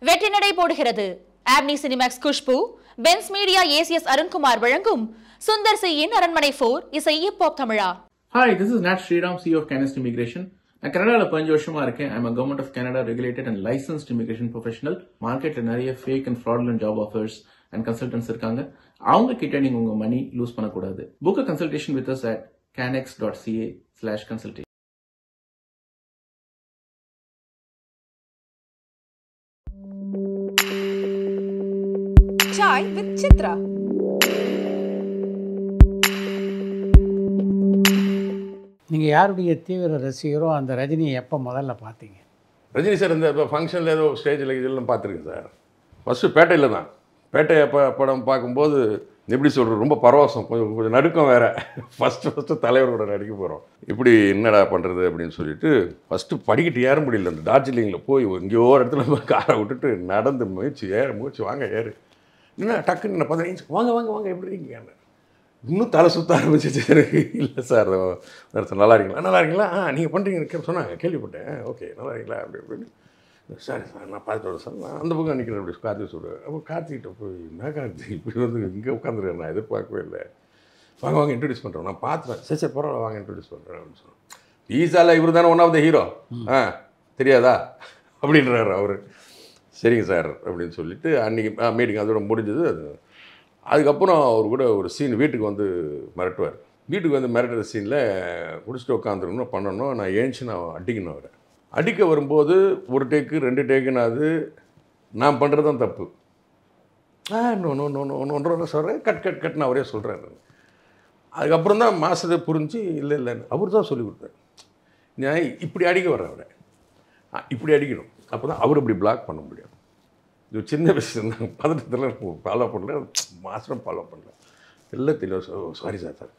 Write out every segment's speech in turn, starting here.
வெற்றி நடை போடுகிறது Avni Cinemax Khushbu Benz media ACS Arunkumar வழங்கும் சுந்தர் சியின் அரண்மனை போர் இசை hip hop Tamizha hi this is Nat Sriram C of Canex immigration நான் கனடாவில் பதினஞ்சு வருஷமா இருக்கேன் I'm government of Canada regulated and licensed immigration professional மார்க்கெட்ல நிறைய fake and fraudulent job offers and consultants இருக்காங்க அவங்க கிட்ட நீங்க உங்க மணி லூஸ் பண்ணக்கூடாது book consultation with us at canex dot CA slash consultation Chai with Chitra. நீங்கள் யாருடைய தீவிர ரசிகரோ அந்த ரஜினியை எப்போ முதல்ல பார்த்தீங்க ரஜினி சார் இந்த இப்போ ஃபங்க்ஷனில் ஏதோ ஸ்டேஜில் இதெல்லாம் பார்த்துருக்கேன் சார் ஃபஸ்ட்டு பேட்டையில் தான் பேட்டை ப படம் பார்க்கும்போது எப்படி சொல்கிறது ரொம்ப பரவசம் கொஞ்சம் கொஞ்சம் நடுக்கம் வேறு ஃபஸ்ட்டு ஃபஸ்ட்டு தலைவரோட நடிக்க போகிறோம் இப்படி என்னடா பண்ணுறது அப்படின்னு சொல்லிட்டு ஃபஸ்ட்டு படிக்கிட்டு ஏற முடியல அந்த டார்ஜிலிங்கில் போய் எங்கேயோ ஒரு இடத்துல போய் காரை விட்டுட்டு நடந்து முயற்சி ஏற முயற்சி வாங்க ஏறு என்ன டக்குன்னு என்ன பதினஞ்சு வாங்க வாங்க வாங்க எப்படி இருக்கீங்க இன்னும் தலை சுத்த ஆரம்பிச்சிச்சு எனக்கு இல்லை சார் சார் நல்லா இருக்கீங்களா நல்லா இருக்கீங்களா ஆ நீங்கள் பண்ணுறீங்கன்னு சொன்னாங்க கேள்விப்பட்டேன் ஓகே நல்லா இருக்கீங்களா அப்படி அப்படின்னு சரி சார் நான் பார்த்துட்டு வரேன் சார் நான் அந்த பக்கம் நிற்கிறேன் அப்படி கார்த்திக் சொல்கிறேன் அப்போ கார்த்திகிட்ட போய் என்ன கார்த்திக் இப்படி வந்து இங்கே உட்காந்துருக்கேன் நான் எதிர்பார்க்கவே இல்லை வாங்க வாங்க இன்ட்ரடியூஸ் பண்ணுறோம் நான் பார்த்துட்டேன் சரி சரி பரவாயில்ல வாங்க இன்ட்ரடியூஸ் பண்ணுறேன் அப்படின்னு சொன்னேன் ஈஸாவில் இவர் தானே ஒன் ஆஃப் த ஹீரோ ஆ தெரியாதா அப்படின்றாரு அவர் சரிங்க சார் அப்படின்னு சொல்லிட்டு அன்றைக்கி மீட்டிங் அதோட முடிஞ்சது அது அதுக்கப்புறம் அவர் கூட ஒரு சீன் வீட்டுக்கு வந்து மிரட்டுவார் வீட்டுக்கு வந்து மிரட்டுற சீனில் குடிச்சிட்டு உட்காந்துருக்கணும் பண்ணணும் நான் ஏஞ்சி நான் அடிக்கணும் அவரை அடிக்க வரும்போது ஒரு டேக்கு ரெண்டு டேக்குனாது நான் பண்ணுறது தான் தப்பு ஆ நோ நோ நோ நோ நோன்ற சொல்கிறேன் கட் கட் கட் நான் அவரே சொல்கிறேன் அதுக்கப்புறம் தான் மாதத்தை புரிஞ்சு இல்லை இல்லைன்னு அவர் தான் சொல்லி கொடுத்தாரு நான் இப்படி அடிக்க வரேன் அவரை ஆ, இப்படி அடிக்கணும் அப்போ தான் அவர் இப்படி பிளாக் பண்ண முடியும் இது சின்ன விஷயம் தான் பதட்டத்தில் ஃபாலோ பண்ணல மாஸ்டரும் ஃபாலோ பண்ணல எல்லாம் தெளிவாக sorry sir sir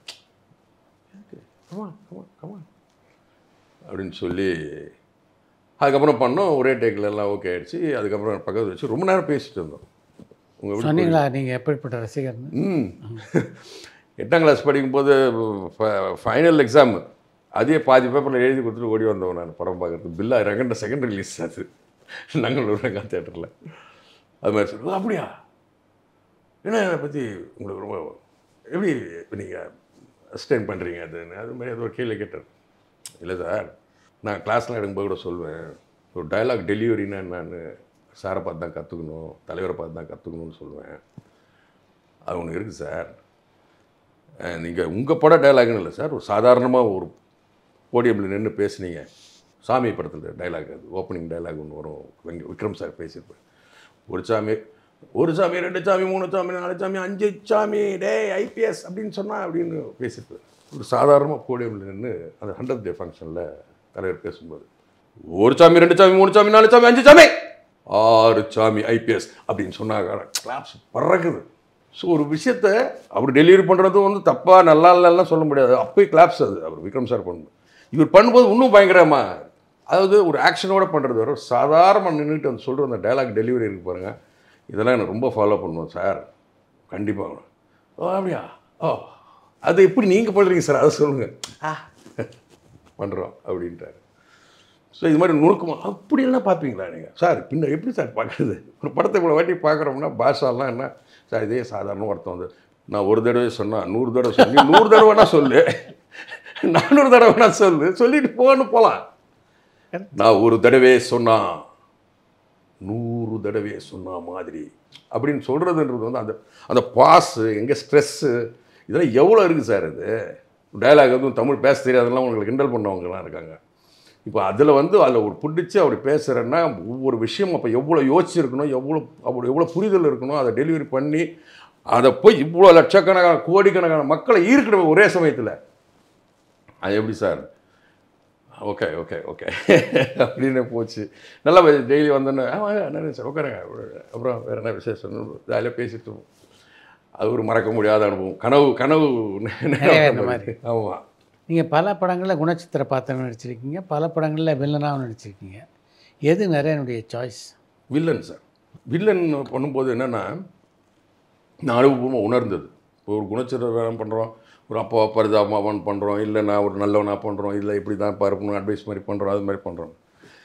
comma comma comma அப்படின்னு சொல்லி அதுக்கப்புறம் பண்ணோம் ஒரே டேக்கில் எல்லாம் ஓகே ஆயிடுச்சு அதுக்கப்புறம் பக்கத்தில் வச்சு ரொம்ப நேரம் பேசிட்டு இருந்தோம் உங்கள் வீட்டுக்கு சொன்னீங்களா நீங்கள் எப்படிப்பட்ட ரசிகர்னு ம் எட்டாம் கிளாஸ் படிக்கும்போது ஃபைனல் எக்ஸாம் அதே பாதி பேப்பரில் எழுதி கொடுத்துட்டு ஓடி வந்தவன் நான் படம் பார்க்குறது பில்லா ரெகண்ட செகண்ட் ரிலீஸ் அது நங்களூர் ரங்கா தேட்டரில் அது மாதிரி சொல்லுவோம் அப்படியா என்ன என்னை பற்றி உங்களுக்கு ரொம்ப எப்படி நீங்கள் அசிஸ்டன்ட் பண்ணுறீங்க அதுன்னு அது மாதிரி அது ஒரு கேள்வி கேட்டார் இல்லை சார் நான் கிளாஸ்லாம் எடுக்கும்போது கூட சொல்லுவேன் ஒரு டயலாக் டெலிவரினா என்னன்னு சாரை பார்த்து தான் கற்றுக்கணும் தலைவரை பார்த்து தான் கற்றுக்கணும்னு சொல்லுவேன் அது ஒன்று இருக்குது சார் நீங்கள் உங்கள் பட டைலாக்னு இல்லை சார் ஒரு சாதாரணமாக ஒரு போடியமில் நின்று பேசுனீங்க சாமி படத்தில் டைலாக் அது ஓப்பனிங் டைலாக் ஒன்று வரும் வெங்க விக்ரம் சார் பேசியிருப்பேன் ஒரு சாமி ஒரு சாமி ரெண்டு சாமி மூணு சாமி நாலு சாமி அஞ்சு சாமி டே ஐபிஎஸ் அப்படின்னு சொன்னால் அப்படின்னு பேசியிருப்பேன் ஒரு சாதாரணமாக போடியமில் நின்று அந்த ஹண்ட்ரட் டே ஃபங்க்ஷனில் தலைவர் பேசும்போது ஒரு சாமி ரெண்டு சாமி மூணு சாமி நாலு சாமி அஞ்சு சாமி ஆறு சாமி ஐபிஎஸ் அப்படின்னு சொன்னாங்க கிளாப்ஸ் பறக்குது ஸோ ஒரு விஷயத்த அவர் டெலிவரி பண்ணுறதும் வந்து தப்பாக நல்லா இல்லைலாம் சொல்ல முடியாது அப்போயே கிளாப்ஸ் அது அவர் விக்ரம் சார் பண்ணணும் இவர் பண்ணும்போது இன்னும் பயங்கரமா அதாவது ஒரு ஆக்ஷனோட பண்ணுறது வர சாதாரணமாக நின்றுட்டு வந்து சொல்கிற அந்த டைலாக் டெலிவரி இருக்கு பாருங்கள் இதெல்லாம் எனக்கு ரொம்ப ஃபாலோ பண்ணுவோம் சார் கண்டிப்பாக ஓ அப்படியா ஓ அது எப்படி நீங்கள் பண்ணுறீங்க சார் அதை சொல்லுங்கள் ஆ பண்ணுறோம் அப்படின்ட்டார் ஸோ இது மாதிரி நுணுக்கமா அப்படியெல்லாம் பார்ப்பீங்களா நீங்கள் சார் பின்ன எப்படி சார் பார்க்குறது ஒரு படத்தை இவ்வளோ வாட்டி பார்க்குறோம்னா பாஷாலாம் என்ன சார் இதே சாதாரண ஒருத்தன் வந்து நான் ஒரு தடவை சொன்னால் நூறு தடவை சொல்லி நூறு தடவைனா சொல்லு நானூறு தடவைனா சொல்லு சொல்லிட்டு போன்னு போகலாம் நான் ஒரு தடவை சொன்னா நூறு தடவை சொன்ன மாதிரி அப்படின்னு சொல்கிறதுன்றது வந்து அந்த அந்த பாஸு எங்கே ஸ்ட்ரெஸ்ஸு இதெல்லாம் எவ்வளோ இருக்குது சார் இது டயலாக் வந்து தமிழ் பேச தெரியாதெல்லாம் உங்களுக்கு கிண்டல் பண்ணவங்கலாம் இருக்காங்க இப்போ அதில் வந்து அதில் ஒரு பிடிச்சி அப்படி பேசுகிறேன்னா ஒவ்வொரு விஷயம் அப்போ எவ்வளோ யோசிச்சிருக்கணும் எவ்வளோ அவ்வளோ எவ்வளோ புரிதல் இருக்கணும் அதை டெலிவரி பண்ணி அதை போய் இவ்வளோ லட்சக்கணக்கான கோடிக்கணக்கான மக்களை ஈர்க்கணும் ஒரே சமயத்தில் அது எப்படி சார் ஓகே ஓகே ஓகே அப்படின்னு போச்சு நல்லா டெய்லி வந்தோன்னே ஆமாம் என்ன சார் உட்காருங்க அப்புறம் வேறு என்ன விசேஷம் ஜாலியாக பேசிட்டு இருப்போம். அது ஒரு மறக்க முடியாத அனுபவம் கனவு கனவு நிறைவேறின மாதிரி. ஆமாம் நீங்கள் பல படங்களில் குணச்சித்திர பாத்திரம் நடிச்சிருக்கீங்க பல படங்களில் வில்லனாகவும் நடிச்சிருக்கீங்க எது நிறையனுடைய சாய்ஸ் வில்லன் சார் வில்லன் பண்ணும்போது என்னென்னா நான் அனுபவமாக உணர்ந்தது இப்போ ஒரு குணச்சித்திர வேலை பண்ணுறோம் ஒரு அப்பா பரிதாபமாவன் பண்ணுறோம் இல்லை நான் ஒரு நல்லவனாக பண்ணுறோம் இல்லை இப்படி தான் பார்க்கணும் அட்வைஸ் மாதிரி பண்ணுறோம் அது மாதிரி பண்ணுறோம்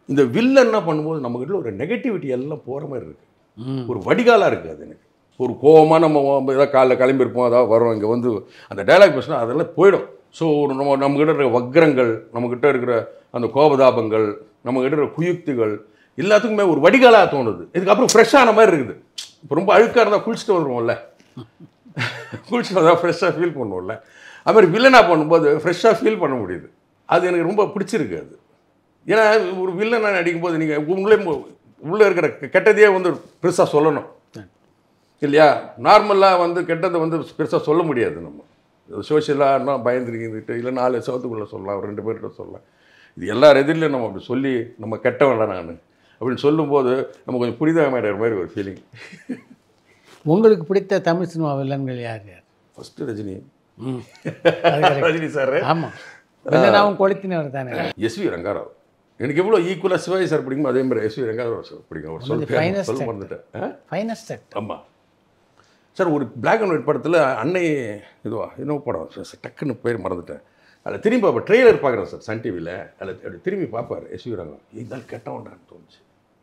இந்த வில்லன் என்ன பண்ணும்போது நம்மகிட்ட ஒரு நெகட்டிவிட்டி எல்லாம் போகிற மாதிரி இருக்குது ம் ஒரு வடிகாலாக இருக்குது அது எனக்கு ஒரு கோவமாக நம்ம ஏதாவது காலைல கிளம்பியிருப்போம் அதாவது வரோம் இங்கே வந்து அந்த டைலாக் பேசினா அதெல்லாம் போயிடும் ஸோ ஒரு நம்ம நம்மக்கிட்ட இருக்கிற வக்ரங்கள் நம்மக்கிட்ட இருக்கிற அந்த கோபதாபங்கள் நம்மக்கிட்ட இருக்கிற குயுக்திகள் எல்லாத்துக்குமே ஒரு வடிகாலாக தோணுது இதுக்கப்புறம் ஃப்ரெஷ்ஷான மாதிரி இருக்குது இப்போ ரொம்ப அழுக்காக இருந்தால் குளிச்சுட்டு வந்துடுவோம்ல குளிச்சுட்டு வந்தால் ஃப்ரெஷ்ஷாக ஃபீல் பண்ணுவோம்ல அது மாதிரி வில்லனாக பண்ணும்போது ஃப்ரெஷ்ஷாக ஃபீல் பண்ண முடியுது அது எனக்கு ரொம்ப பிடிச்சிருக்கு அது ஏன்னா ஒரு வில்லனை நடிக்கும்போது நீங்கள் உங்களே உள்ளே இருக்கிற கெட்டதையே வந்து பெருசாக சொல்லணும் இல்லையா நார்மலாக வந்து கெட்டதை வந்து பெருசாக சொல்ல முடியாது நம்ம சோஷியலாக பயந்துருக்கிட்டு இல்லை நாலு சவத்துக்குள்ளே சொல்லலாம் ஒரு ரெண்டு பேர்கிட்ட சொல்லலாம் இது எல்லார் எதிரிலையும் நம்ம அப்படி சொல்லி நம்ம கெட்டவன்டா நான் அப்படின்னு சொல்லும்போது நம்ம கொஞ்சம் புரிதமாயிடுற மாதிரி ஒரு ஃபீலிங் உங்களுக்கு பிடித்த தமிழ் சினிமா வில்லன்கள் யார் யார் ஃபஸ்ட்டு ரஜினி ம் அது correct. ரஜினி சார் ஆமாம் வில்லனாவும் கொளுத்தினவர் தானே எஸ்வி ரங்காராவ் எனக்கு எவ்வளோ ஈக்குவலாக சிவாஜி சார் பிடிக்குமோ அதே மாதிரி எஸ்வி ரங்காராவ் சார் பிடிக்கும் ஒரு சொல் கொஞ்சம் பேர் finest சொல்ல actor. மறந்துட்டேன் ஆ ஃபைனஸ்ட் ஆக்டர் ஆமாம் சார் ஒரு Black அண்ட் ஒயிட் படத்தில் அன்னை இதுவா இன்னும் படம் சார் சார் டக்குன்னு பேர் மறந்துட்டேன் அதில் திரும்பி பார்ப்பேன் ட்ரெய்லர் பார்க்குறேன் சார் சன் டிவியில் அதில் அப்படி திரும்பி பார்ப்பார் எஸ்வி ரங்கம் இருந்தாலும் கெட்டவன்டான்னு தோணுச்சு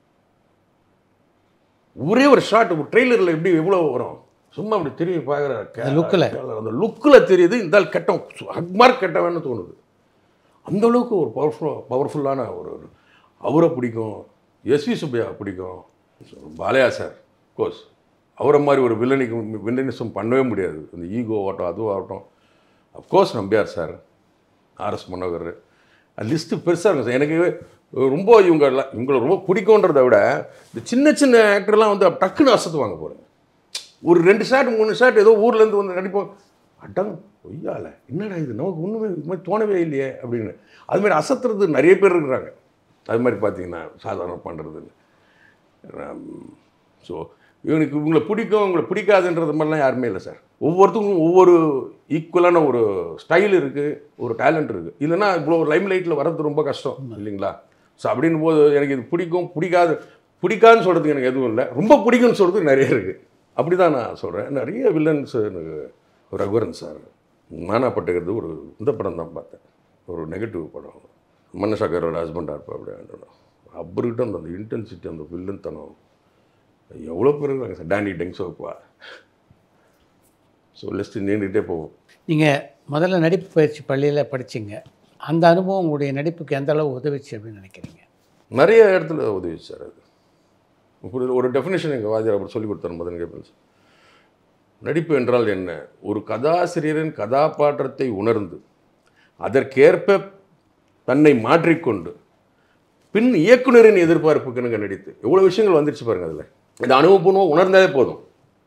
ஒரே ஒரு ஷாட் ஒரு ட்ரெய்லரில் எப்படி எவ்வளோ வரும் சும்மா அப்படி திரும்பி பார்க்குற அந்த look-ல. அந்த லுக்கில் தெரியுது இருந்தால் கெட்டம் அக்மார்க் கெட்டவன்னு தோணுது அந்த அளவுக்கு ஒரு பவர்ஃபுல் பவர்ஃபுல்லான ஒரு ஒரு- அவரை பிடிக்கும் எஸ்வி சுப்பையா பிடிக்கும் பாலையா சார் கோர்ஸ் அவரை மாதிரி ஒரு வில்லனிக்கு வில்லனிசம் பண்ணவே முடியாது இந்த ஈகோ ஆகட்டும் அதுவும் ஆகட்டும் of course Nambiar sir RS Manohar list பெருசாக இருக்கும் சார் எனக்கு ரொம்ப இவங்க எல்லாம் இவங்களை ரொம்ப பிடிக்குன்றதை விட இந்த சின்ன சின்ன ஆக்டர்லாம் வந்து டக்குன்னு அசத்துவாங்க போகிறேன் ஒரு ரெண்டு ஷாட் மூணு ஷாட் ஏதோ ஊர்லேருந்து வந்து நடிப்போம் அட்டம் பொய்யால என்னடா இது நமக்கு ஒன்றுமே இது மாதிரி தோணவே இல்லையே அப்படின்னு அது மாதிரி அசத்துறது நிறைய பேர் இருக்கிறாங்க அது மாதிரி பார்த்தீங்கன்னா சாதாரண பண்ணுறதுன்னு ஸோ இவனுக்கு இவங்களை பிடிக்கும் இவங்களை பிடிக்காதுன்றது மாதிரிலாம் யாருமே இல்லை சார் ஒவ்வொருத்தருக்கும் ஒவ்வொரு ஈக்குவலான ஒரு ஸ்டைல் இருக்குது ஒரு டேலண்ட் இருக்குது இல்லைன்னா இவ்வளோ லைம் லைட்டில் வர்றது ரொம்ப கஷ்டம் இல்லைங்களா ஸோ அப்படின்னும் போது எனக்கு இது பிடிக்கும் பிடிக்காது பிடிக்காதுன்னு சொல்கிறதுக்கு எனக்கு எதுவும் இல்லை ரொம்ப பிடிக்கும்னு சொல்கிறதுக்கு நிறைய இருக்குது அப்படி தான் நான் சொல்கிறேன் நிறைய வில்லன்ஸ் எனக்கு ரகுவரன் சார் நானாப்பட்டுக்கிறது ஒரு இந்த படம் தான் பார்த்தேன் ஒரு நெகட்டிவ் படம் மன்னசாகரோட ஹஸ்பண்டாக இருப்பா அப்படி அவர்கிட்ட அந்த அந்த இன்டென்சிட்டி அந்த வில்லன் தனம் எவ்வளோ பேர் இருக்காங்க sir Danny Denzongpa so list நீண்டுகிட்டே போவோம் நீங்கள் முதல்ல நடிப்பு பயிற்சி பள்ளியில் படிச்சீங்க அந்த அனுபவம் உங்களுடைய நடிப்புக்கு எந்த அளவு உதவிச்சு அப்படின்னு நினைக்கிறீங்க நிறைய இடத்துல உதவி சார் அது இப்படி ஒரு டெஃபினேஷன் எங்கள் வாத்தியார் அப்படி சொல்லி கொடுத்தாரு மதன் கேபிள் சார் நடிப்பு என்றால் என்ன ஒரு கதாசிரியரின் கதாபாத்திரத்தை உணர்ந்து அதற்கேற்ப தன்னை மாற்றிக்கொண்டு பின் இயக்குனரின் எதிர்பார்ப்புக்குன்னு நடித்து எவ்வளோ விஷயங்கள் வந்துருச்சு பாருங்க அதில் இது அனுபவப்பூர்வம் உணர்ந்தாலே போதும்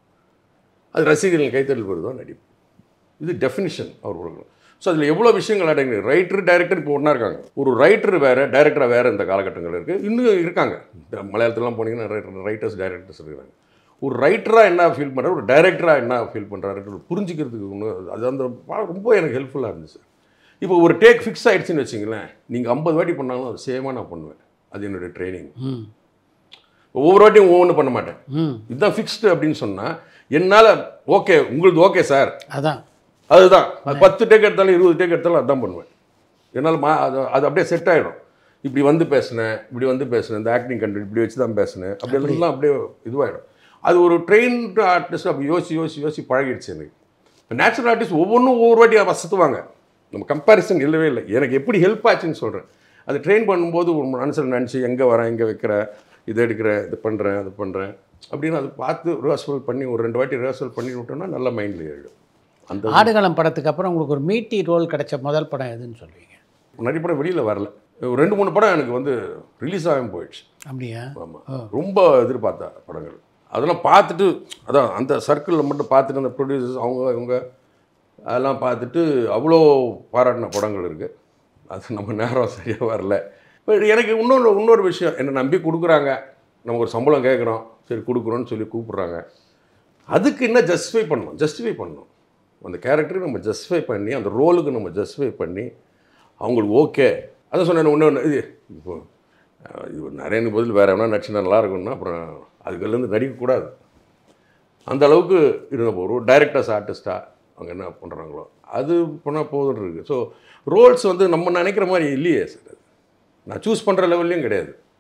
அது ரசிகர்கள் கைத்தறல் வருதோ நடிப்பு இது டெஃபினிஷன் அவர் கொடுக்கணும் ஸோ அதில் எவ்வளோ விஷயங்கள் அடங்கு ரைட்டர் டைரக்டர் இப்போ ஒன்றா இருக்காங்க ஒரு ரைட்டர் வேறு டைரக்டராக வேறு இந்த காலகட்டங்கள் இருக்குது இன்னும் இருக்காங்க இந்த மலையாளத்துலாம் போனீங்கன்னா ரைட்டர் ரைட்டர்ஸ் டைரக்டர்ஸ் இருக்கிறாங்க ஒரு ரைட்டராக என்ன ஃபீல் பண்ணுறாரு ஒரு டைரக்டராக என்ன ஃபீல் பண்ணுறாரு புரிஞ்சுக்கிறதுக்கு ஒன்று அது அந்த படம் ரொம்ப எனக்கு ஹெல்ப்ஃபுல்லாக இருந்துச்சு இப்போ ஒரு டேக் ஃபிக்ஸ் ஆயிடுச்சுன்னு வச்சிங்களேன் நீங்கள் ஐம்பது வாட்டி பண்ணாலும் அது சேமாக நான் பண்ணுவேன் அது என்னுடைய ட்ரைனிங் ம் ஒவ்வொரு வாட்டியும் ஒவ்வொன்று பண்ண மாட்டேன் ம் இதுதான் ஃபிக்ஸ்டு அப்படின்னு சொன்னால் என்னால் ஓகே உங்களுக்கு ஓகே சார் அதான் அதுதான் அது பத்து டேக் எடுத்தாலும் இருபது டேக் எடுத்தாலும் அதான் பண்ணுவேன் என்னால் மா அது அது அப்படியே செட் ஆகிடும் இப்படி வந்து பேசினேன் இப்படி வந்து பேசினேன் இந்த ஆக்டிங் கண்டு இப்படி வச்சு தான் பேசினேன் அப்படி எல்லாம் அப்படியே இதுவாகிடும் அது ஒரு ட்ரெயின்டு ஆர்டிஸ்ட் அப்படி யோசி யோசி யோசி பழகிடுச்சு எனக்கு இப்போ நேச்சுரல் ஆர்டிஸ்ட் ஒவ்வொன்றும் ஒவ்வொரு வாட்டி வசத்துவாங்க நம்ம கம்பேரிசன் இல்லவே இல்லை எனக்கு எப்படி ஹெல்ப் ஆச்சுன்னு சொல்கிறேன் அது ட்ரெயின் பண்ணும்போது ஒரு மனசில் நினச்சி எங்கே வரேன் இங்கே வைக்கிறேன் இதை எடுக்கிறேன் இது பண்ணுறேன் அது பண்ணுறேன் அப்படின்னு அது பார்த்து ரிஹர்சல் பண்ணி ஒரு ரெண்டு வாட்டி ரிஹர்சல் பண்ணி விட்டோம்னா நல்ல மைண்டில் ஏறிடும் அந்த ஆடுகளம் படத்துக்கு அப்புறம் உங்களுக்கு ஒரு மீட்டி ரோல் கிடைச்ச முதல் படம் எதுன்னு சொல்லுவீங்க நிறைய படம் வெளியில் வரல ஒரு ரெண்டு மூணு படம் எனக்கு வந்து ரிலீஸ் ஆகாமல் போயிடுச்சு அப்படியா ஆமாம் ரொம்ப எதிர்பார்த்த படங்கள் அதெல்லாம் பார்த்துட்டு அதான் அந்த சர்க்கிளில் மட்டும் பார்த்துட்டு அந்த ப்ரொடியூசர்ஸ் அவங்க இவங்க அதெல்லாம் பார்த்துட்டு அவ்வளோ பாராட்டின படங்கள் இருக்குது அது நம்ம நேரம் சரியாக வரல பட் எனக்கு இன்னொரு இன்னொரு விஷயம் என்னை நம்பி கொடுக்குறாங்க நம்ம ஒரு சம்பளம் கேட்குறோம் சரி கொடுக்குறோன்னு சொல்லி கூப்பிட்றாங்க அதுக்கு என்ன ஜஸ்டிஃபை பண்ணணும் ஜஸ்டிஃபை பண்ணணும் அந்த கேரக்டருக்கு நம்ம ஜஸ்டிஃபை பண்ணி அந்த ரோலுக்கு நம்ம ஜஸ்டிஃபை பண்ணி அவங்களுக்கு ஓகே அதான் சொன்னேன் இன்னொன்று இது இப்போ அஹ், இது நரேனுக்கு பதில் வேறு எவனா நடிச்சு நல்லா இருக்கும்னா அப்புறம் அதுக்குள்ளேருந்து நடிக்கக்கூடாது அந்த அளவுக்கு இருந்த ஒரு டைரக்டர்ஸ் ஆர்டிஸ்ட்டாக அவங்க என்ன பண்ணுறாங்களோ அது பண்ணால் போதும் இருக்குது ஸோ ரோல்ஸ் வந்து நம்ம நினைக்கிற மாதிரி இல்லையே சார் அது நான் சூஸ் பண்ணுற லெவல்லையும் கிடையாது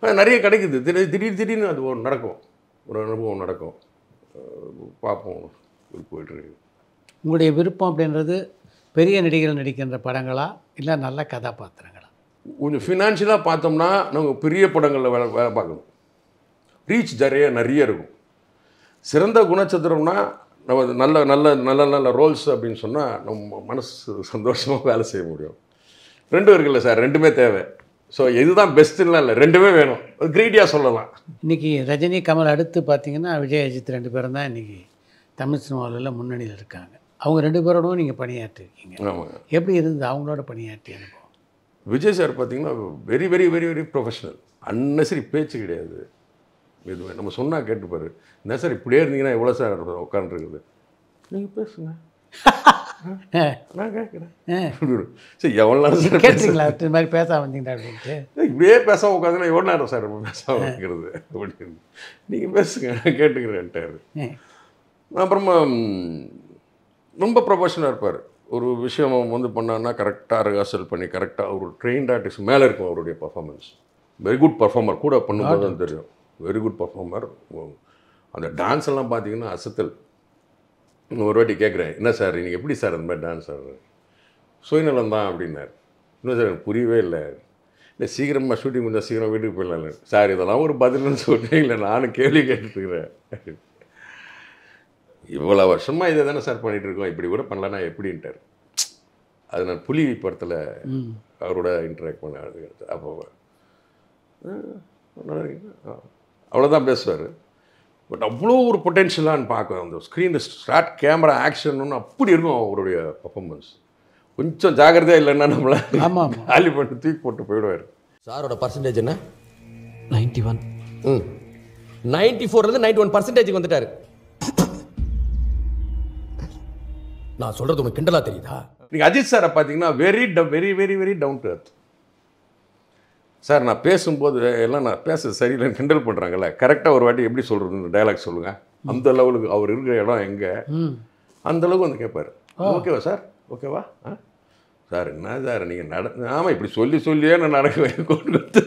ஆனா, நிறைய கிடைக்குது திடீர் திடீர் திடீர்னு அது ஒரு நடக்கும் ஒரு அனுபவம் நடக்கும் அஹ் பார்ப்போம் இது போயிட்டுருக்கு உங்களுடைய விருப்பம் அப்படின்றது பெரிய நடிகர்கள் நடிக்கின்ற படங்களா இல்லை நல்ல கதாபாத்திரங்களா கொஞ்சம் ஃபினான்ஷியலாக பார்த்தோம்னா நம்ம பெரிய படங்களில் வேலை வேலை பார்க்கணும் ரீச் நிறைய நிறைய இருக்கும் சிறந்த குணச்சத்திரம்னா நம்ம அது நல்ல நல்ல நல்ல நல்ல ரோல்ஸ் அப்படின்னு சொன்னால் நம்ம மனசு சந்தோஷமாக வேலை செய்ய முடியும் ரெண்டும் இருக்குல்ல சார் ரெண்டுமே தேவை ஸோ இதுதான் பெஸ்ட்டுலாம் இல்லை ரெண்டுமே வேணும் கிரீடியாக சொல்லலாம் இன்றைக்கி ரஜினி கமல் அடுத்து பார்த்தீங்கன்னா விஜய் அஜித் ரெண்டு பேரும் தான் இன்றைக்கி தமிழ் சினிமாவில் முன்னணியில் இருக்காங்க அவங்க ரெண்டு பேரோடவும் நீங்கள் பணியாற்றிருக்கீங்க ஆமாங்க எப்படி இருந்தது அவங்களோட பணியாற்றிய அனுபவம் விஜய் சார் பார்த்தீங்கன்னா very very very very professional unnecessary பேச்சு கிடையாது எதுவுமே நம்ம சொன்னால் கேட்டுப்பாரு என்ன சார் இப்படியே இருந்தீங்கன்னா எவ்வளோ சார் உட்காந்துருக்குது நீங்கள் பேசுங்க நான் கேட்குறேன் சரி எவ்வளோ நேரம் சார் பேச- கேட்டுறீங்களா இது மாதிரி பேச வந்தீங்களா அப்படின்ட்டு இப்படியே பேசாம உட்காந்துனா எவ்வளோ நேரம் சார் நம்ம பேசாம இருக்கிறது அப்படின்னு நீங்கள் பேசுங்க நான் கேட்டுக்கிறேன்ட்டாரு ஏ, அப்புறமா ம், ரொம்ப ப்ரொஃபஷனலாக இருப்பார் ஒரு விஷயம் வந்து பண்ணான்னா கரெக்டாக ரிஹர்சல் பண்ணி கரெக்டாக ஒரு ட்ரெயின்ட் ஆர்டிஸ்ட் மேலே இருக்கும் அவருடைய பர்ஃபார்மன்ஸ் வெரி குட் பர்ஃபார்மர் கூட பண்ணும்போது தான் தெரியும் வெரி குட் பர்ஃபார்மர் அந்த டான்ஸ் எல்லாம் பார்த்தீங்கன்னா அசத்தல் இன்னும் ஒரு வாட்டி கேட்குறேன் என்ன சார் நீங்கள் எப்படி சார் அந்த மாதிரி டான்ஸ் ஆடுறது சுயநலம் தான் அப்படின்னாரு இன்னும் சார் எனக்கு புரியவே இல்லை இல்லை சீக்கிரமாக ஷூட்டிங் முடிஞ்சால் சீக்கிரம் வீட்டுக்கு போயிடலாம் சார் இதெல்லாம் ஒரு பதில்னு சொல்கிறீங்களே நானும் கேள்வி கேட்டுருக்கிறேன் இவ்வளோ வருஷமாக இதை தானே சார் பண்ணிட்டு இருக்கோம் இப்படி கூட பண்ணலன்னா எப்படின்ட்டார் அது நான் புலி படத்தில் ம் அவரோட இன்டராக்ட் பண்ண அது அப்போ "ஆ, நல்லா இருக்கீங்களா?" ஆ. அவ்வளோதான் பேசுவார் பட் அவ்வளோ ஒரு பொட்டென்ஷியலான்னு பார்க்க அந்த ஸ்க்ரீன் ஸ்டார்ட் கேமரா ஆக்ஷன் அப்படி இருக்கும் அவருடைய பர்ஃபார்மன்ஸ் கொஞ்சம் ஜாக்கிரதையாக இல்லைன்னா நம்மளை ஆமாம் ஆமாம் காலி பண்ணி தூக்கி போட்டு போயிடுவார் சாரோட பர்சன்டேஜ் என்ன நைன்டி ஒன் ம் நைன்டி ஃபோர்லேருந்து நைன்டி ஒன் பர்சன்டேஜுக்கு வந்துட்டாரு நான் சொல்றது உனக்கு கிண்டலா தெரியுதா நீங்கள் அஜித் சாரை பார்த்தீங்கன்னா வெரி ட very very very down to earth sir நான் பேசும்போது எல்லாம் நான் பேச சரியில்லைன்னு கிண்டல் பண்ணுறாங்கல்ல கரெக்டாக ஒரு வாட்டி எப்படி சொல்கிறதுன்னு டயலாக் சொல்லுங்கள் அந்த லெவலுக்கு அவர் இருக்கிற இடம் எங்கே ம் அந்த அளவுக்கு வந்து கேட்பார் ஓகேவா சார் ஓகேவா ஆ சார் என்ன சார் நீங்கள் நட ஆமாம் இப்படி சொல்லி சொல்லியே நான் நடக்க வைக்க கொண்டு வந்து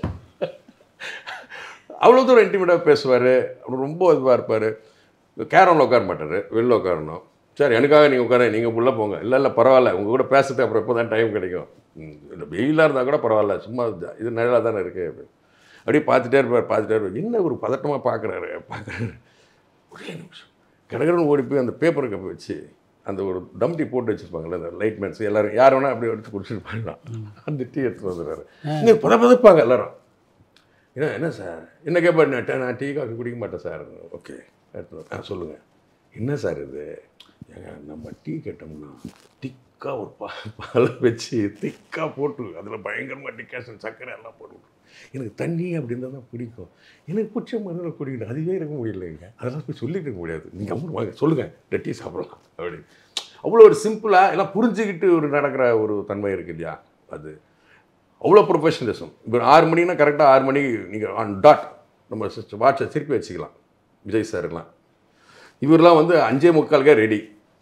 அவ்வளோ தூரம் இன்டிமேட்டாக பேசுவார் அப்புறம் ரொம்ப இதுவாக இருப்பார் கேரமில் உட்கார மாட்டார் வெளில உட்காரணும் சார் எனக்காக நீங்கள் உட்கார நீங்கள் உள்ளே போங்க இல்லை இல்லை பரவாயில்ல உங்கள் கூட பேசுறது அப்புறம் எப்போ தான் டைம் கிடைக்கும் ம், இந்த வெயிலாக இருந்தால் கூட பரவாயில்ல சும்மா இது- இது நிழலாக தானே இருக்குது அப்படின்னு அப்படியே பார்த்துட்டே இருப்பார் பார்த்துட்டே இருப்பார் என்ன ஒரு பதட்டமாக பார்க்குறாரு பார்க்குறாரு ஒரே நிமிஷம் கடகடன்னு ஓடி போய் அந்த பேப்பர் கப்பை வச்சு அந்த ஒரு டம் டீ போட்டு வச்சுருப்பாங்கல்ல அந்த லைட் மேன்ஸ் எல்லாரும் யார் வேணால் அப்படியே எடுத்து குடிச்சிட்டு போயிடலாம் அந்த டீ எடுத்துட்டு வந்துடுறாரு இங்கே பத பதப்பாங்க எல்லாரும் என்ன என்ன சார் என்ன கேட்பாரு நான் நான் டீ காஃபி குடிக்க மாட்டேன் சார் ஓகே எடுத்து வந்து, ஆ சொல்லுங்கள் என்ன சார் இது ஏங்க நம்ம டீ கேட்டோம்னா திக்காக ஒரு பா பாலை வச்சு திக்காக போட்டு அதில் பயங்கரமாக டிகாஷன் சர்க்கரை எல்லாம் போட்டு விட்ரு. எனக்கு தண்ணி அப்படின்னா தான் பிடிக்கும் எனக்கு பிடிச்ச மாதிரி குடிக்கணும் அதுவே இருக்க முடியலைங்க அதெல்லாம் போய் சொல்லிட்டு இருக்க முடியாது நீங்கள் அம்மா வாங்க சொல்லுங்கள் இந்த டீ சாப்பிடலாம் அப்படி அவ்வளோ ஒரு சிம்பிளாக எல்லாம் புரிஞ்சுக்கிட்டு ஒரு நடக்கிற ஒரு தன்மை இருக்கு இல்லையா அது அவ்வளோ ப்ரொஃபஷனலிசம் இப்போ ஆறு மணினா கரெக்டாக ஆறு மணிக்கு நீங்கள் ஆன் டாட் நம்ம வாட்சை திருப்பி வச்சுக்கலாம் விஜய் சார்லாம் இவரெலாம் வந்து அஞ்சே முக்காலுக்கே ரெடி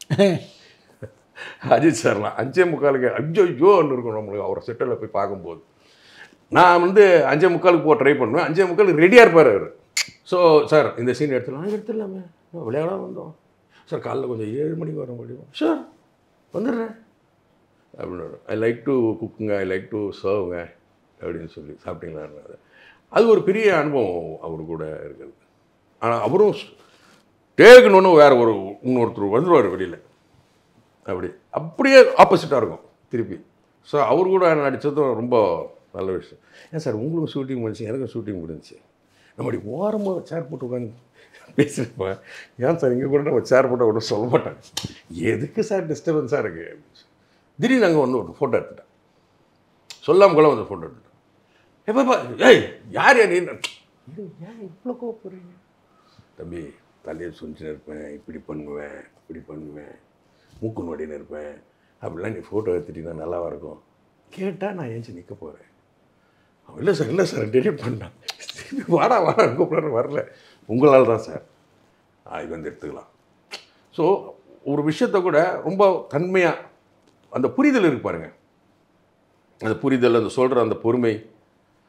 அஜித் சார்லாம் அஞ்சே முக்காலுக்கு அஞ்சோ ஐயோன்னு இருக்கும் நம்மளுக்கு அவர் செட்டில் போய் பார்க்கும்போது நான் வந்து அஞ்சே முக்காலுக்கு போக ட்ரை பண்ணுவேன் அஞ்சே முக்காலுக்கு ரெடியாக இருப்பார் அவர் ஸோ சார் இந்த சீன் எடுத்துடலாம் எடுத்துடலாமே நான் விளையாட வந்தோம் சார் காலைல கொஞ்சம் ஏழு மணிக்கு வர முடியும் சார் வந்துடுறேன் அப்படின்னு ஐ லைக் டு குக்குங்க ஐ லைக் டு சர்வ்ங்க அப்படின்னு சொல்லி சாப்பிட்டீங்களா அது ஒரு பெரிய அனுபவம் அவர் கூட இருக்குது ஆனால் அவரும் டேக்குன்னு வேற ஒரு இன்னொருத்தர் வந்துடுவார் வெளியில் அப்படி அப்படியே ஆப்போசிட்டாக இருக்கும் திருப்பி ஸோ அவர் கூட நடித்ததும் ரொம்ப நல்ல விஷயம் ஏன் சார் உங்களுக்கும் ஷூட்டிங் முடிச்சு எனக்கும் ஷூட்டிங் முடிஞ்சுச்சு நம்ம அப்படி ஓரமாக சேர் போட்டு உட்காந்து பேசியிருப்பேன் ஏன் சார் இங்கே கூட நம்ம சேர் போட்டு ஒன்றும் சொல்ல மாட்டாங்க எதுக்கு சார் டிஸ்டர்பன்ஸாக இருக்குது அப்படின்னு சொல்லி. திடீர்னு அங்கே வந்து ஒரு ஃபோட்டோ எடுத்துட்டேன் சொல்லாம கூட வந்து ஃபோட்டோ எடுத்துட்டேன் எப்பப்பா ஏய் யார் யார் நீ இது ஏன் இவ்வளோ கோவப்படுறீங்க தம்பி தலையை சுஞ்சின்னு இருப்பேன் இப்படி பண்ணுவேன் இப்படி பண்ணுவேன் மூக்கு நொடின்னு இருப்பேன் அப்படிலாம் நீ ஃபோட்டோ எடுத்துட்டீங்கன்னா நல்லாவா இருக்கும் கேட்டால் நான் ஏஞ்சி நிற்க போகிறேன் அவன் இல்லை சார் இல்லை சார் டெலிட் பண்ணான் வாடா வாடா கூப்பிட்றாரு வரல உங்களால் தான் சார் இது வந்து எடுத்துக்கலாம் ஸோ ஒரு விஷயத்த கூட ரொம்ப தன்மையாக அந்த புரிதல் இருக்கு பாருங்க அந்த புரிதல் அந்த சொல்கிற அந்த பொறுமை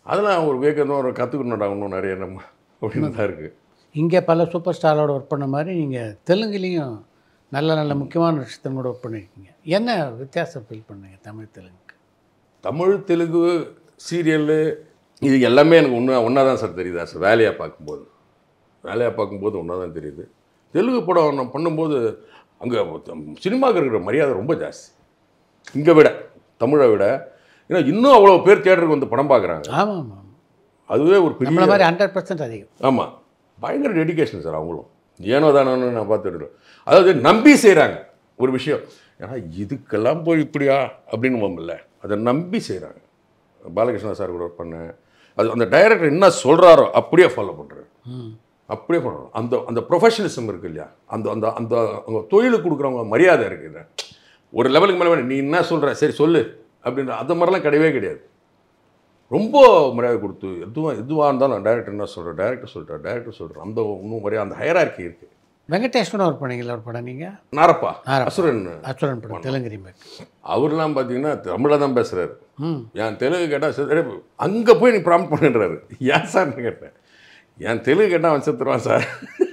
அதெல்லாம் ஒரு வேகம் ஒரு கற்றுக்கணும்டா இன்னும் நிறைய நம்ம அப்படின்னு தான் இருக்குது இங்கே பல சூப்பர் ஸ்டாரோட ஒர்க் பண்ண மாதிரி நீங்கள் தெலுங்குலேயும் நல்ல நல்ல முக்கியமான நட்சத்திரங்களோட ஒர்க் பண்ணியிருக்கீங்க என்ன வித்தியாசம் ஃபீல் பண்ணீங்க தமிழ் தெலுங்குக்கு தமிழ் தெலுங்கு சீரியலு இது எல்லாமே எனக்கு ஒன்றா ஒன்றா தான் சார் தெரியுது சார் வேலையாக பார்க்கும்போது வேலையாக பார்க்கும்போது ஒன்றா தான் தெரியுது தெலுங்கு படம் நான் பண்ணும்போது அங்கே சினிமாவுக்கு இருக்கிற மரியாதை ரொம்ப ஜாஸ்தி இங்கே விட தமிழை விட ஏன்னா இன்னும் அவ்வளோ பேர் தேட்டருக்கு வந்து படம் பார்க்குறாங்க ஆமாம் ஆமாம் அதுவே ஒரு பெரிய நம்மள மாதிரி ஹண்ட்ரட் பர்சன்ட் அதிகம் ஆமாம் பயங்கர டெடிகேஷன் சார் அவங்களும் ஏனோ தானோன்னு நான் பார்த்துட்டு அதாவது நம்பி செய்கிறாங்க ஒரு விஷயம் ஏன்னா இதுக்கெல்லாம் போய் இப்படியா அப்படின்னு இல்லை அதை நம்பி செய்கிறாங்க பாலகிருஷ்ணா சார் கூட ஒர்க் பண்ணேன் அது அந்த டைரக்டர் என்ன சொல்கிறாரோ அப்படியே ஃபாலோ பண்ணுறாரு அப்படியே பண்ணணும் அந்த அந்த ப்ரொஃபஷனலிசம் இருக்கு இல்லையா அந்த அந்த அந்த அவங்க தொழிலுக்கு கொடுக்குறவங்க மரியாதை இருக்குது ஒரு லெவலுக்கு மேலே வேணும் நீ என்ன சொல்கிற சரி சொல்லு அப்படின்ற அந்த மாதிரிலாம் கிடையவே கிடையாது ரொம்ப மரியாதை கொடுத்து எதுவாக எதுவாக இருந்தாலும் டேரக்டர் என்ன சொல்கிறேன் டேரக்டர் சொல்கிறேன் டேரக்டர் சொல்கிறேன் அந்த இன்னும் மரியாதை அந்த ஹையரார்க்கி இருக்குது வெங்கடேஷ்வன் ஒர்க் பண்ணீங்களா ஒரு படம் நீங்கள் நாரப்பா நாரப்பா. அசுரன் அசுரன் படம் தெலுங்கு ரீமேக் அவர்லாம் பார்த்தீங்கன்னா தமிழில் தான் பேசுகிறாரு ம் என் தெலுங்கு கேட்டால் சரி அங்கே போய் நீ ப்ராம்ப்ட் பண்ணுன்றாரு ஏன் சார்னு கேட்டேன் என் தெலுங்கு கேட்டால் அவன் செத்துருவான் சார்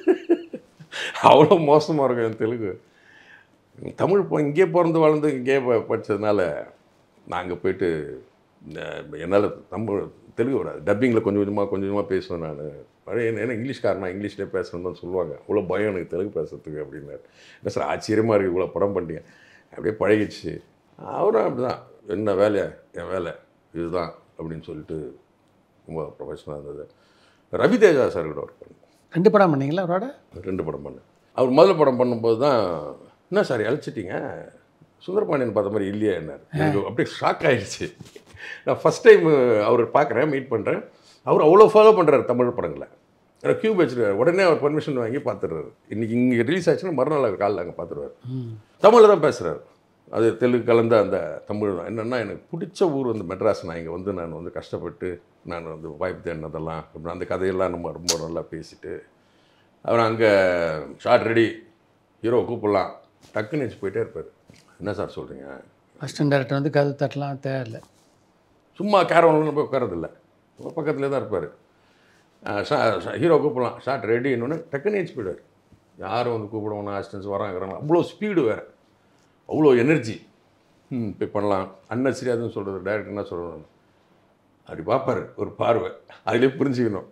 அவ்வளோ மோசமாக இருக்கும் என் தெலுங்கு தமிழ் இப்போ இங்கே பிறந்து வளர்ந்து இங்கே ப- படிச்சதுனால நாங்கள் போயிட்டு என்னால் தமிழ் தெலுங்கு விடாது டப்பிங்கில் கொஞ்சம் கொஞ்சமாக கொஞ்சம் கொஞ்சமாக பேசுவேன் நான் பழைய ஏன்னா இங்கிலீஷ்காரனா இங்கிலீஷ்லேயே பேசணும்னு தான் சொல்லுவாங்க அவ்வளோ பயம் எனக்கு தெலுங்கு பேசுறதுக்கு அப்படின்னாரு என்ன சார் ஆச்சரியமாக இருக்குது இவ்வளோ படம் பண்ணிட்டீங்க அப்படியே பழகிடுச்சு அவரும் அப்படி தான் என்ன வேலையா என் வேலை இதுதான் அப்படின்னு சொல்லிட்டு ரொம்ப ப்ரொஃபஷனலாக இருந்தது ரவி தேஜா சார் கூட ஒர்க் பண்ணேன் ரெண்டு படம் பண்ணீங்களா அவரோட ரெண்டு படம் பண்ணேன் அவர் முதல்ல படம் பண்ணும்போது தான் என்ன சார் இழைச்சிட்டீங்க சுந்தரபாண்டியன் பார்த்த மாதிரி இல்லையா என்ன எனக்கு அப்படியே ஷாக் ஆயிடுச்சு நான் ஃபஸ்ட் டைம் அவர் பார்க்குறேன் மீட் பண்ணுறேன் அவர் அவ்வளோ ஃபாலோ பண்ணுறாரு தமிழ் படங்களை எனக்கு கியூப் வச்சுருக்காரு உடனே அவர் பர்மிஷன் வாங்கி பார்த்துடுறாரு இன்றைக்கி இங்கே ரிலீஸ் ஆச்சுன்னா மறுநாள் அவர் காலையில் அங்கே பார்த்துருவார் தமிழில் தான் பேசுகிறாரு அது தெலுங்கு கலந்த அந்த தமிழ் தான் என்னென்னா எனக்கு பிடிச்ச ஊர் வந்து மெட்ராஸ் நான் இங்கே வந்து நான் வந்து கஷ்டப்பட்டு நான் வந்து வாய்ப்பு தேடினதெல்லாம் இப்படி அந்த கதையெல்லாம் நம்ம ரொம்ப நல்லா பேசிட்டு அவர் அங்கே ஷார்ட் ரெடி ஹீரோ கூப்பிடலாம் டக்குன்னு வச்சு போயிட்டே இருப்பார் என்ன சார் சொல்கிறீங்க அசிஸ்டன்ட் டேரக்டர் வந்து கதவு தட்டலாம் தேவையில்ல சும்மா கேரவனில் போய் உட்காரதில்ல பக்கத்துலேயே தான் இருப்பார் ஹீரோ கூப்பிடலாம் ஷார்ட் ரெடின்னு டக்குன்னு வச்சு போயிடுவார் யாரும் வந்து கூப்பிடுவோம் அசிஸ்டன்ஸ் வராங்கிறாங்க அவ்வளோ ஸ்பீடு வேறு அவ்வளோ எனர்ஜி ம் போய் பண்ணலாம் அன்னசரி அதுன்னு சொல்கிறது டேரக்டர் என்ன சொல்கிறோம் அப்படி பார்ப்பார் ஒரு பார்வை அதிலே புரிஞ்சுக்கணும்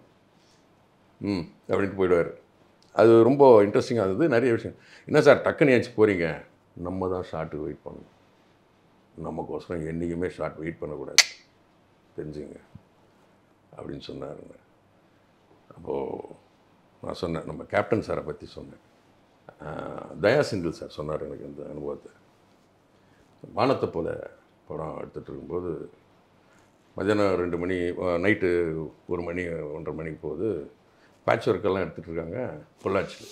ம் அப்படின்ட்டு போயிடுவார் அது ரொம்ப இன்ட்ரெஸ்டிங்காக இருந்தது நிறைய விஷயம் என்ன சார் டக்குன்னு ஏச்சு போகிறீங்க நம்ம தான் ஷார்ட்டுக்கு வெயிட் பண்ணணும் நமக்கோசரம் என்றைக்குமே ஷார்ட் வெயிட் பண்ணக்கூடாது தெரிஞ்சுங்க அப்படின்னு சொன்னாருங்க அப்போது நான் சொன்னேன் நம்ம கேப்டன் சாரை பற்றி சொன்னேன் ஆஹ், தயா சிந்தில் சார் சொன்னார் எனக்கு இந்த அனுபவத்தை வானத்தை போல படம் எடுத்துகிட்டு இருக்கும்போது மதியானம் ரெண்டு மணி நைட்டு ஒரு மணி ஒன்றரை மணிக்கு போகுது பேட்ச் ஒர்க்கெல்லாம் எடுத்துகிட்டு இருக்காங்க பொள்ளாச்சியில்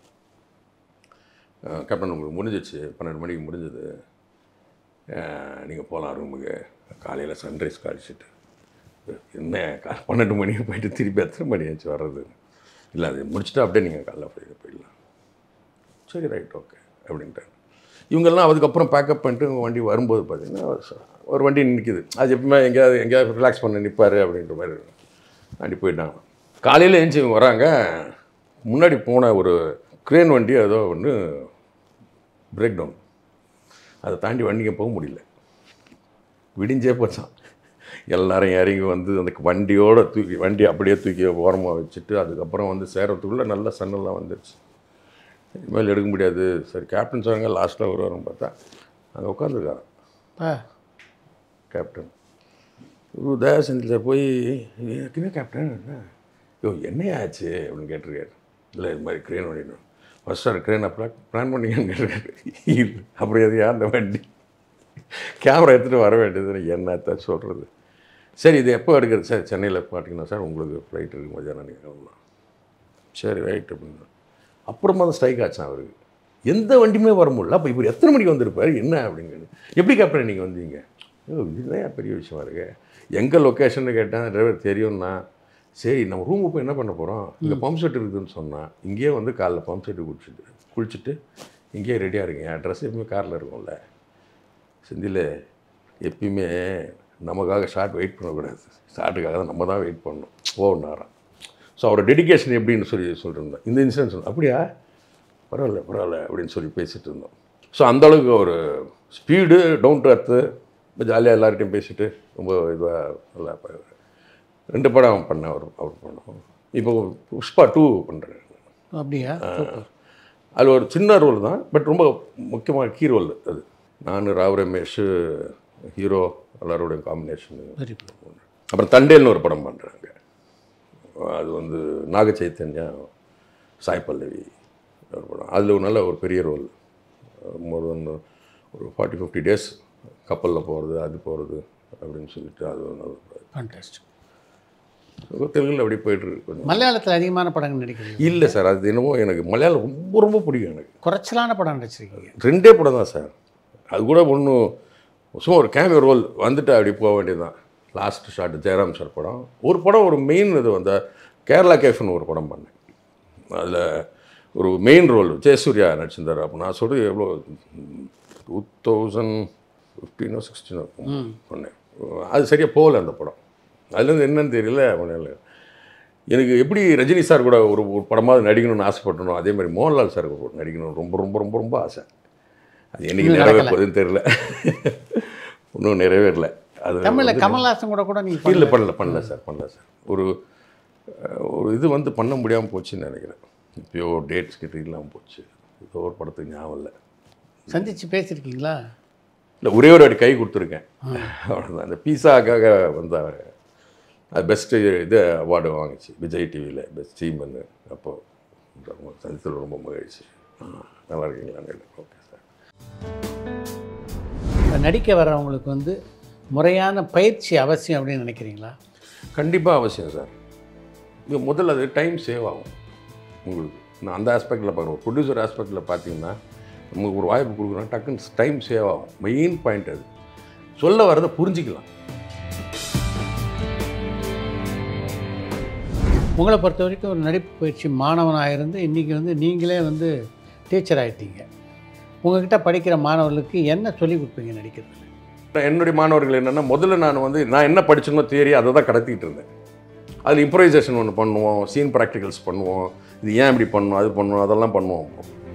அஹ் கேப்டன் உங்களுக்கு முடிஞ்சிச்சு பன்னெண்டு மணிக்கு முடிஞ்சது நீங்கள் போகலாம் ரூமுக்கு காலையில் சன்ரைஸ் காய்ச்சிட்டு என்ன கா பன்னெண்டு மணிக்கு போயிட்டு திருப்பி எத்தனை மணி ஆச்சு வர்றது இல்லை அது முடிச்சுட்டு அப்படியே நீங்கள் காலைல போய் போயிடலாம் சரி ரைட் ஓகே அப்படின்ட்டாங்க இவங்கெல்லாம் அதுக்கப்புறம் பேக்கப் பண்ணிட்டு இவங்க வண்டி வரும்போது பார்த்தீங்கன்னா ஒரு ச- ஒரு வண்டி நிற்கிது அது எப்பவுமே எங்கேயாவது எங்கேயாவது ரிலாக்ஸ் பண்ண நிற்பார் அப்படின்ற மாதிரி வண்டி போயிட்டாங்க காலையில் எழுந்துச்சி இவங்க வராங்க முன்னாடி போன ஒரு க்ரேன் வண்டி ஏதோ ஒன்று பிரேக் டவுன் அதை தாண்டி வண்டிங்க போக முடியல விடிஞ்சே போச்சான் எல்லாரும் இறங்கி வந்து அந்த வண்டியோட தூக்கி வண்டி அப்படியே தூக்கி ஓரமாக வச்சுட்டு அதுக்கப்புறம் வந்து சேரத்துக்குள்ளே நல்ல சன்னெல்லாம் வந்துருச்சு இனிமேல் எடுக்க முடியாது சரி கேப்டன் சொன்னாங்க லாஸ்ட்டில் வருவாருன்னு பார்த்தா அங்கே உட்காந்துருக்காரு ஆ கேப்டன் இவ்வளோ தயா செந்தில் சார் போய் என்ன கேப்டன் என்ன யோ என்னையா ஆச்சு அப்படின்னு கேட்டிருக்காரு இல்லை இது மாதிரி க்ரேன் பண்ணிடணும் ஃபஸ்ட் சார் க்ரேன் அப்போ பிளான் பண்ணீங்கன்னு கேட்டிருக்காரு இல்லை அப்புறம் எதையா அந்த வண்டி கேமரா எடுத்துகிட்டு வர வேண்டியது என்னத்த சொல்கிறது சரி இது எப்போ எடுக்கிறது சார் சென்னையில் பார்த்தீங்கன்னா சார் உங்களுக்கு ஃப்ளைட் இருக்குது மதியானம் நீங்கள் கிளம்பலாம் சரி ரைட் அப்படின்னு அப்புறமா தான் ஸ்ட்ரைக் ஆச்சான் அவருக்கு எந்த வண்டியுமே வர முடியல அப்போ இவர் எத்தனை மணிக்கு வந்திருப்பார் என்ன அப்படிங்கிறது எப்படி கேப்டன் நீங்கள் வந்தீங்க ஐயோ இதுதான் பெரிய விஷயமா இருக்கு எங்கே லொக்கேஷன்னு கேட்டேன் டிரைவர் தெரியும்னா சரி நம்ம ரூமுக்கு போய் என்ன பண்ண போகிறோம் இங்கே பம்ப் செட் இருக்குதுன்னு சொன்னால் இங்கேயே வந்து காலைல பம்ப் செட்டு குடிச்சிட்டு குளிச்சுட்டு இங்கேயே ரெடியாக இருங்க என் ட்ரெஸ் எப்பவுமே காரில் இருக்கும்ல செந்தில் எப்பயுமே நமக்காக ஷார்ட் வெயிட் பண்ணக்கூடாது ஷார்ட்டுக்காக தான் நம்ம தான் வெயிட் பண்ணணும் ஓன்னாராம் ஸோ அவரோட டெடிகேஷன் எப்படின்னு சொல்லி சொல்லியிருந்தேன் இந்த இன்சிடென்ட் அப்படியா பரவாயில்ல பரவாயில்ல அப்படின்னு சொல்லி பேசிட்டு இருந்தோம் ஸோ அந்தளவுக்கு ஒரு ஸ்பீடு டவுன் டு அர்த்து ரொம்ப ஜாலியாக எல்லார்கிட்டையும் பேசிட்டு ரொம்ப இதுவாக நல்லா ப- ரெண்டு படம் பண்ணேன் அவர் அவர் படம் இப்போ புஷ்பா டூ பண்ணுறேன் அப்படியா சூப்பர் அதில் ஒரு சின்ன ரோல் தான் பட் ரொம்ப முக்கியமான கீ ரோல் அது நான் ராவ் ரமேஷ் ஹீரோ எல்லாரோடைய காம்பினேஷன் வெரி குட் அப்புறம் தண்டேல்னு ஒரு படம் பண்ணுறாங்க அது வந்து நாக சைத்தன்யா சாய் பல்லவி ஒரு படம் அதில் ஒரு நல்ல ஒரு பெரிய ரோல் மோர் தென் ஒரு ஃபார்ட்டி ஃபிஃப்டி டேஸ் கப்பலில் போகிறது அது போகிறது அப்படின்னு சொல்லிட்டு அது ஒரு நல்ல ஃபண்டாஸ்டிக் தெலுங்கில் அப்படி போயிட்டுருக்கு கொஞ்சம் மலையாளத்தில் அதிகமான படங்கள் நடிக்கிறீங்க இல்லை சார் அது என்னமோ எனக்கு மலையாளம் ரொம்ப ரொம்ப பிடிக்கும் எனக்கு குறைச்சலான படம் நடிச்சிருக்கீங்க ரெண்டே படம் தான் சார் அது கூட ஒன்றும் சும்மா ஒரு கேமியோ ரோல் வந்துட்டு அப்படி போக வேண்டியதுதான் லாஸ்ட் ஷாட் ஜெயராம் சார் படம் ஒரு படம் ஒரு மெயின் இது வந்த கேரளா கேஃப்னு ஒரு படம் பண்ணேன் அதில் ஒரு மெயின் ரோல் ஜெயசூர்யா நடிச்சிருந்தார் அப்போ நான் சொல்கிறது எவ்வளோ டூ தௌசண்ட் ஃபிஃப்டீனோ சிக்ஸ்டீனோ பண்ணேன் அது சரியாக போகல அந்த படம் அதுலேருந்து என்னன்னு தெரியல ஒன்றும் எனக்கு எப்படி ரஜினி சார் கூட ஒரு ஒரு படமாவது நடிக்கணும்னு ஆசைப்பட்டனோ அதே மாதிரி மோகன்லால் சார் கூட நடிக்கணும் ரொம்ப ரொம்ப ரொம்ப ரொம்ப ஆசை அது என்னைக்கு இன்னும் நிறைவேற நடக்கல. போகுதுன்னு தெரியல இன்னும் நிறைவேறல அது தமிழில் வந்து- கமல்ஹாசன் கூட கூட நீங்கள் இல்லை பண்ணல பண்ணல சார் பண்ணல சார் ஒரு அஹ், ஒரு இது வந்து பண்ண முடியாமல் போச்சுன்னு நினைக்கிறேன் இப்போயோ டேட்ஸ் கிட்ட இல்லாமல் போச்சு ஏதோ ஒரு படத்துக்கு ஞாபகம் இல்லை சந்திச்சு பேசியிருக்கீங்களா இல்லை ஒரே ஒரு வாட்டி கை கொடுத்துருக்கேன் அவ்வளோதான் அந்த பீஸாக்காக வந்தார் அது பெஸ்ட்டு இது அவார்டு வாங்குச்சு விஜய் டிவியில் பெஸ்ட் டீம்னு அப்போது சந்தித்தில் ரொம்ப மகிழ்ச்சி ஆ, நல்லா இருக்கீங்களா ஓகே சார் இப்ப நடிக்க வர்றவங்களுக்கு வந்து முறையான பயிற்சி அவசியம் அப்படின்னு நினைக்கிறீங்களா கண்டிப்பாக அவசியம் சார் இது முதல்ல அது டைம் சேவ் ஆகும் உங்களுக்கு நான் அந்த ஆஸ்பெக்டில் பார்க்குறேன் ஒரு ப்ரொடியூசர் ஆஸ்பெக்டில் பார்த்தீங்கன்னா நமக்கு ஒரு வாய்ப்பு கொடுக்குறோம் டக்குன்னு டைம் சேவ் ஆகும் மெயின் பாயிண்ட் அது சொல்ல வரதை புரிஞ்சிக்கலாம் உங்களை பொறுத்த வரைக்கும் ஒரு நடிப்பு பயிற்சி மாணவனாக இருந்து இன்றைக்கி வந்து நீங்களே வந்து டீச்சர் ஆகிட்டீங்க உங்ககிட்ட படிக்கிற மாணவர்களுக்கு என்ன சொல்லிக் கொடுப்பீங்க நடிக்கிறது நான் என்னுடைய மாணவர்கள் என்னென்னா முதல்ல நான் வந்து நான் என்ன படிச்சனோ தியரி அதை தான் கடத்திட்டு இருந்தேன் அதில் இம்ப்ரவைசேஷன் ஒன்று பண்ணுவோம் சீன் ப்ராக்டிகல்ஸ் பண்ணுவோம் இது ஏன் இப்படி பண்ணுவோம் அது பண்ணுவோம் அதெல்லாம் பண்ணுவோம்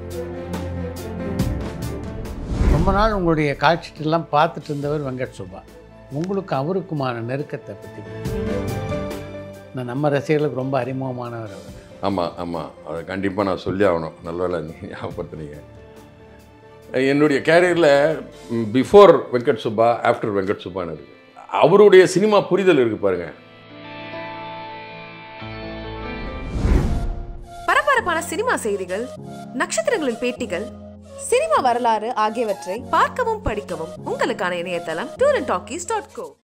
ரொம்ப நாள் உங்களுடைய காட்சிட்டெல்லாம் பார்த்துட்டு இருந்தவர் வெங்கட் சுபா உங்களுக்கு அவருக்குமான நெருக்கத்தை பற்றி நான் நம்ம ரசிகர்களுக்கு ரொம்ப அறிமுகமானவர் அவர் ஆமாம் ஆமாம் அதை கண்டிப்பாக நான் சொல்லி ஆகணும் நல்ல வேலை நீங்கள் ஞாபகப்படுத்துனீங்க என்னுடைய கேரியரில் பிஃபோர் வெங்கட் சுப்பா ஆஃப்டர் வெங்கட் சுப்பான்னு இருக்கு அவருடைய சினிமா புரிதல் இருக்கு பாருங்க பரபரப்பான சினிமா செய்திகள் நட்சத்திரங்களின் பேட்டிகள் சினிமா வரலாறு ஆகியவற்றை பார்க்கவும் படிக்கவும் உங்களுக்கான இணையதளம் tour and talkies dot go